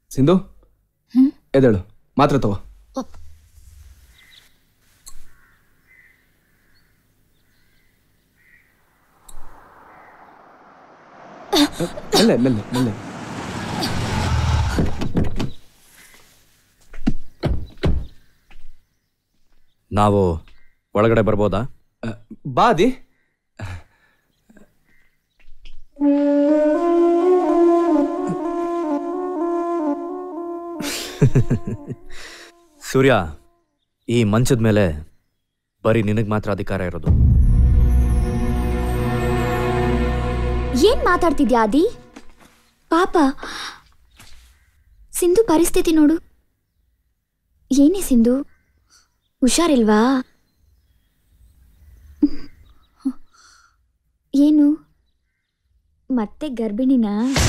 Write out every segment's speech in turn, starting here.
ಸಿಂಧು ಎದ್ದೇಳು ಮಾತ್ರ ತಗೋ ಮೆಲ್ಲೆ ಮೆಲ್ಲೆ ಮೆಲ್ಲೆ ನಾವು ಒಳಗಡೆ ಬರ್ಬೋದಾ ಬಾದಿ ಸೂರ್ಯ ಈ ಮಂಚದ ಮೇಲೆ ಬರೀ ನಿನಗೆ ಮಾತ್ರ ಅಧಿಕಾರ ಇರೋದು ಏನ್ ಮಾತಾಡ್ತಿದ್ಯಾ ಆದಿ ಪಾಪ ಸಿಂಧು ಪರಿಸ್ಥಿತಿ ನೋಡು ಏನೇ ಸಿಂಧು ಹುಷಾರಿಲ್ವಾ ಏನು ಮತ್ತೆ ಗರ್ಭಿಣಿನಾ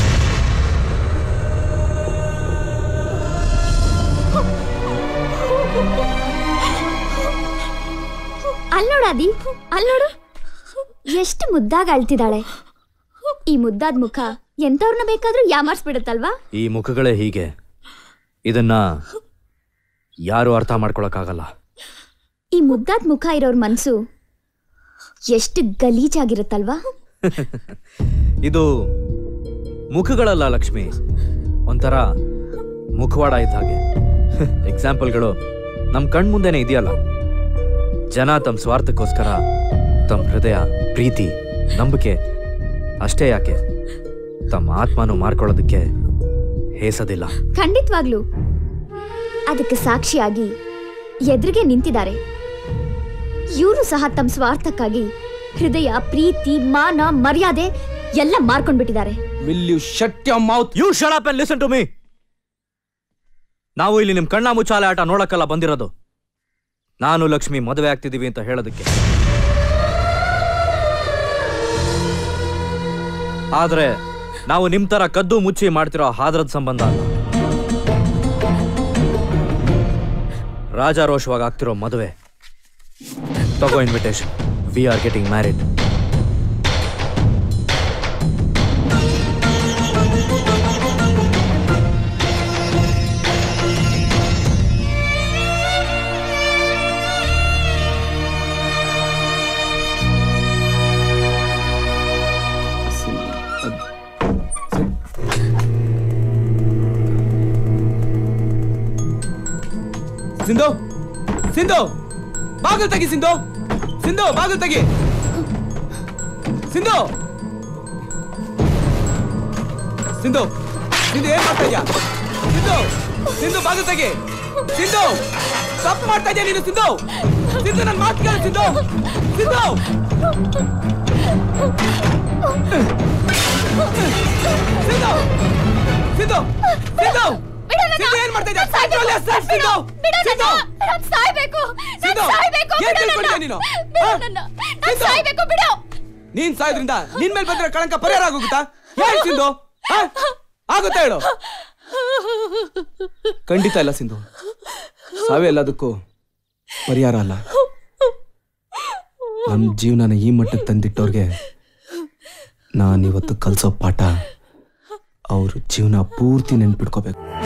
ಅಲ್ನೋಡಾದಿ ಅಲ್ನೋಡು ಎಷ್ಟು ಮುದ್ದಾಗಿ ಅಳ್ತಿದ್ದಾಳೆ ಈ ಮುದ್ದಾದ ಮುಖ ಎಂತವ್ರನ್ನ ಬೇಕಾದ್ರೂ ಯಾಮಾರ್ಸ್ಬಿಡುತ್ತಲ್ವಾ ಈ ಮುಖಗಳೇ ಹೀಗೆ ಇದನ್ನ ಯಾರು ಅರ್ಥ ಮಾಡ್ಕೊಳಕ್ಕಾಗಲ್ಲ ಈ ಮುದ್ದಾದ ಮುಖ ಇರೋರ್ ಮನ್ಸು ಎಷ್ಟು ಗಲೀಜಾಗಿರುತ್ತಲ್ವಾ ಇದು ಮುಖಗಳಲ್ಲ ಲಕ್ಷ್ಮಿ ಒಂಥರ ಮುಖವಾಡ ಇದ್ದ ಹಾಗೆ ಎಕ್ಸಾಂಪಲ್ಗಳು ನಮ್ಮ ಕಣ್ ಮುಂದೆನೆ ಇದೆಯಲ್ಲ ಜನ ತಮ್ಮ ಸ್ವಾರ್ಥಕ್ಕೋಸ್ಕರ ತಮ್ಮ ಹೃದಯ ಪ್ರೀತಿ ನಂಬಿಕೆ ಅಷ್ಟೇ ಯಾಕೆ ತಮ್ಮ ಆತ್ಮನು ಮಾರ್ಕೊಳ್ಳೋದಕ್ಕೆ ಹೇಸದಿಲ್ಲ ಖಂಡಿತವಾಗ್ಲು ಅದಕ್ಕೆ ಸಾಕ್ಷಿಯಾಗಿ ಎದುರಿಗೆ ನಿಂತಿದ್ದಾರೆ ಇವರು ಸಹ ತಮ್ಮ ಸ್ವಾರ್ಥಕ್ಕಾಗಿ ಹೃದಯ ಪ್ರೀತಿ ಮಾನ ಮರ್ಯಾದೆ ಎಲ್ಲ ಮಾರ್ಕೊಂಡ್ಬಿಟ್ಟಿದ್ದಾರೆ will you shut your mouth you shut up and listen to me ನಾವು ಇಲ್ಲಿ ನಿಮ್ ಕಣ್ಣ ಮುಚ್ಚಾಲೆ ಆಟ ನೋಡಕ್ಕಲ್ಲ ಬಂದಿರೋದು ನಾನು ಲಕ್ಷ್ಮಿ ಮದುವೆ ಆಗ್ತಿದೀವಿ ಅಂತ ಹೇಳೋದಕ್ಕೆ ಆದ್ರೆ ನಾವು ನಿಮ್ ತರ ಕದ್ದು ಮುಚ್ಚಿ ಮಾಡ್ತಿರೋ ಹಾದ್ರದ ಸಂಬಂಧ ಅಲ್ಲ ರಾಜಾರೋಷವಾಗಿ ಆಗ್ತಿರೋ ಮದುವೆ ತಗೋ invitation we are getting married Sindhu Sindhu ಬಾಗಿಲು ತೆಗಿ ಸಿಂಧು ಸಿಂಧು ಬಾಗಿಲು ತೆಗಿ ಸಿಂಧು ಸಿಂಧು ಸಿಂಧು ಏನ್ ಮಾಡ್ತಾ ಇದ್ಯಾ ಸಿಂಧು ಸಿಂಧು ಬಾಗಿಲು ತೆಗಿ ಸಿಂಧು ತಪ್ಪು ಮಾಡ್ತಾ ಇದ್ಯಾ ನೀನು ಸಿಂಧು ಸಿಂಧು ನನ್ನ ಮಾತು ಕೇಳು ಸಿಂಧು ಸಿಂಧು ಸಿಂಧು ಸಿಂಧು ಸಿಂಧು ಸಿಂಧು ಏನ್ ಮಾಡ್ತಾ ಇದ್ಯಾ ಸಿಂಧು ಅಲ್ಲೇ ಸರ್, ಸಿಂಧು ಸಿಂಧು ಸಾಯ್ಬೇಕು ಸಿಂಧು, ಏನ್ ತಿಳ್ಕೊಂಡಿದ್ಯಾ ನೀನು ಆ? ಸಿಂಧು, ನೀನ್ ಸಾಯೋದ್ರಿಂದ ನಿನ್ ಮೇಲೆ ಬಂದಿರೋ ಕಳಂಕ ಪರಿಹಾರ ಆಗೋಗುತ್ತಾ ಹೇಳಿ ಸಿಂಧು ಆ? ಆಗುತ್ತಾ ಹೇಳು ಖಂಡಿತ ಇಲ್ಲ ಸಿಂಧು ಸಾವೇ ಎಲ್ಲದಕ್ಕೂ ಪರಿಹಾರ ಅಲ್ಲ ನಮ್ ಜೀವನನ ಈ ಮಟ್ಟಕ್ಕೆ ತಂದಿಟ್ಟವ್ರಿಗೆ ನಾನಿವತ್ತು ಕಲ್ಸೋ ಪಾಠ ಅವ್ರ ಜೀವನ ಪೂರ್ತಿ ನೆನ್ಪಿಟ್ಕೋಬೇಕು